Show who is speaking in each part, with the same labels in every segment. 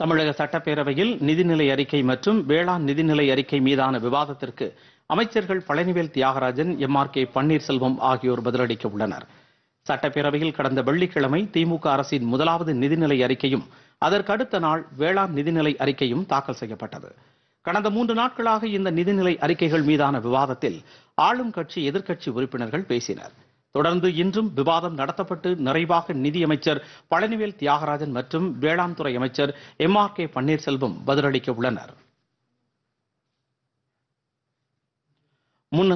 Speaker 1: தமிழக சட்டப்பேரவையில் நிதிநிலை அறிக்கை மற்றும் வேளாண் நிதிநிலை அறிக்கை மீதான விவாதத்திற்கு அமைச்சர்கள் Palanivel Thiagarajan M R K Panneerselvam ஆகியோர் பதிலளிக்க உள்ளனர் சட்டப்பேரவையில் கடந்த வெள்ளிக்கிழமை திமுக அரசின் முதலாவது நிதிநிலை அறிக்கையும் அதற்கு அடுத்த நாள் வேளாண் நிதிநிலை அறிக்கையும் தாக்கல் செய்யப்பட்டது கடந்த மூன்று நாட்களாக இந்த நிதிநிலை அறிக்கைகள் மீதான விவாதத்தில் ஆளும் கட்சி எதிர்க்கட்சி உறுப்பினர்கள் பேசினர் தொடர்ந்து இன்றும் விவாதம் நடத்தப்பட்டு நிறைவாக நிதியமைச்சர் பழனிவேல் தியாகராஜன் மற்றும் வேளாண் துறை அமைச்சர் எம் ஆர் கே பன்னீர்செல்வம் பதிலளிக்க உள்ளனர் முன்ன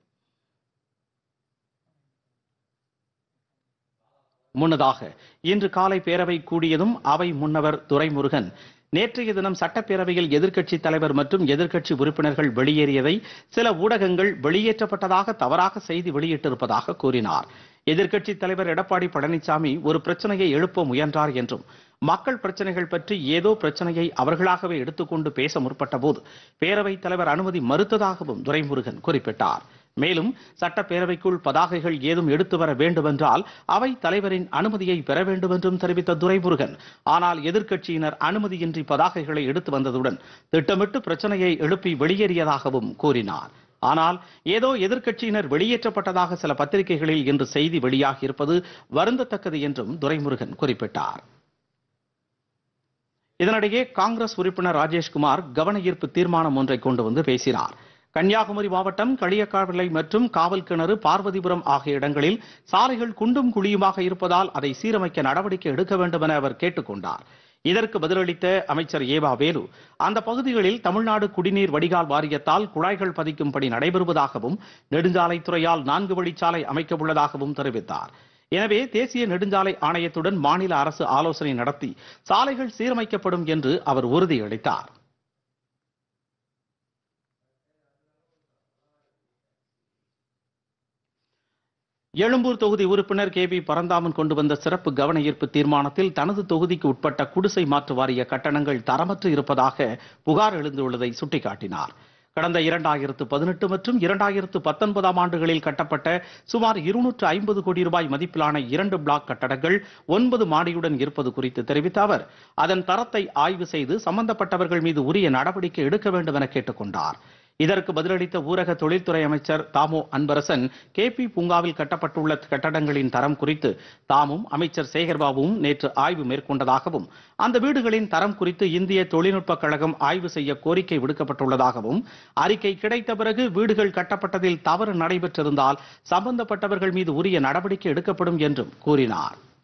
Speaker 1: முன்னதாக இன்று காலை பேரவை கூடியதும் அவை முன்னவர் துரைமுருகன் நேற்றைய தினம் சட்டப்பேரவையில் எதிர்க்கட்சி தலைவர் மற்றும் எதிர்க்கட்சி உறுப்பினர்கள் வெளியேறியதை சில ஊடகங்கள் வெளியேற்றப்பட்டதாக தவறாக செய்தி வெளியிட்டிருப்பதாக கூறினார் எதிர்க்கட்சி தலைவர் எடப்பாடி பழனிசாமி ஒரு பிரச்சனையை எழுப்ப முயன்றார் என்றும் மக்கள் பிரச்சனைகள் பற்றி ஏதோ பிரச்சனையை அவர்களாகவே எடுத்துக்கொண்டு பேச முற்பட்ட போது பேரவைத் தலைவர் அனுமதி மறுத்ததாகவும் துரைமுருகன் குறிப்பிட்டார் மேலும் சட்டப்பேரவைக்குள் பதாகைகள் ஏதும் எடுத்து வர வேண்டுமென்றால் அவை தலைவரின் அனுமதியை பெற வேண்டும் என்றும் தெரிவித்த துரைமுருகன் ஆனால் எதிர்க்கட்சியினர் அனுமதியின்றி பதாகைகளை எடுத்து வந்ததுடன் திட்டமிட்டு பிரச்சனையை எழுப்பி வெளியேறியதாகவும் கூறினார் ஆனால் ஏதோ எதிர்க்கட்சியினர் வெளியேற்றப்பட்டதாக சில பத்திரிகைகளில் இன்று செய்தி வெளியாகி இருப்பது வருந்தத்தக்கது என்றும் துரைமுருகன் குறிப்பிட்டார் இதனிடையே காங்கிரஸ் உறுப்பினர் ராஜேஷ்குமார் கவன ஈர்ப்பு தீர்மானம் ஒன்றை கொண்டு வந்து பேசினார் கன்னியாகுமரி மாவட்டம் களியக்காவிளை மற்றும் காவல் கிணறு பார்வதிபுரம் ஆகிய இடங்களில் சாலைகள் குண்டும் குழியுமாக இருப்பதால் அதை சீரமைக்க நடவடிக்கை எடுக்க வேண்டும் என அவர் கேட்டுக்கொண்டார் இதற்கு பதிலளித்த அமைச்சர் ஏவா வேலு அந்த பகுதிகளில் தமிழ்நாடு குடிநீர் வடிகால் வாரியத்தால் குழாய்கள் பதிக்கும் பணி நடைபெறுவதாகவும் நெடுஞ்சாலைத்துறையால் நான்கு வழிச்சாலை அமைக்க உள்ளதாகவும் தெரிவித்தார் எனவே தேசிய நெடுஞ்சாலை ஆணையத்துடன் மாநில அரசு ஆலோசனை நடத்தி சாலைகள் சீரமைக்கப்படும் என்று அவர் உறுதியளித்தார் எழும்பூர் தொகுதி உறுப்பினர் கே பி பரந்தாமன் கொண்டு வந்த சிறப்பு கவன ஈர்ப்பு தீர்மானத்தில் தனது தொகுதிக்கு உட்பட்ட குடிசை மாற்று வாரிய கட்டணங்கள் தரமற்று இருப்பதாக புகார் எழுந்துள்ளதை சுட்டிக்காட்டினார் கடந்த இரண்டாயிரத்து பதினெட்டு மற்றும் இரண்டாயிரத்து பத்தொன்பதாம் ஆண்டுகளில் கட்டப்பட்ட சுமார் இருநூற்று ஐம்பது கோடி ரூபாய் மதிப்பிலான இரண்டு பிளாக் கட்டடங்கள் ஒன்பது மாடியுடன் இருப்பது குறித்து தெரிவித்த அவர் அதன் தரத்தை ஆய்வு செய்து சம்பந்தப்பட்டவர்கள் மீது உரிய நடவடிக்கை எடுக்க வேண்டும் என கேட்டுக்கொண்டார் இதற்கு பதிலளித்த ஊரக தொழில்துறை அமைச்சர் தாமோ அன்பரசன் கே பி பூங்காவில் கட்டப்பட்டுள்ள கட்டடங்களின் தரம் குறித்து தாமும் அமைச்சர் சேகர்பாபுவும் நேற்று ஆய்வு மேற்கொண்டதாகவும் அந்த வீடுகளின் தரம் குறித்து இந்திய தொழில்நுட்பக் கழகம் ஆய்வு செய்ய கோரிக்கை விடுக்கப்பட்டுள்ளதாகவும் அறிக்கை கிடைத்த பிறகு வீடுகள் கட்டப்பட்டதில் தவறு நடைபெற்றிருந்தால் சம்பந்தப்பட்டவர்கள் மீது உரிய நடவடிக்கை எடுக்கப்படும் என்றும் கூறினார்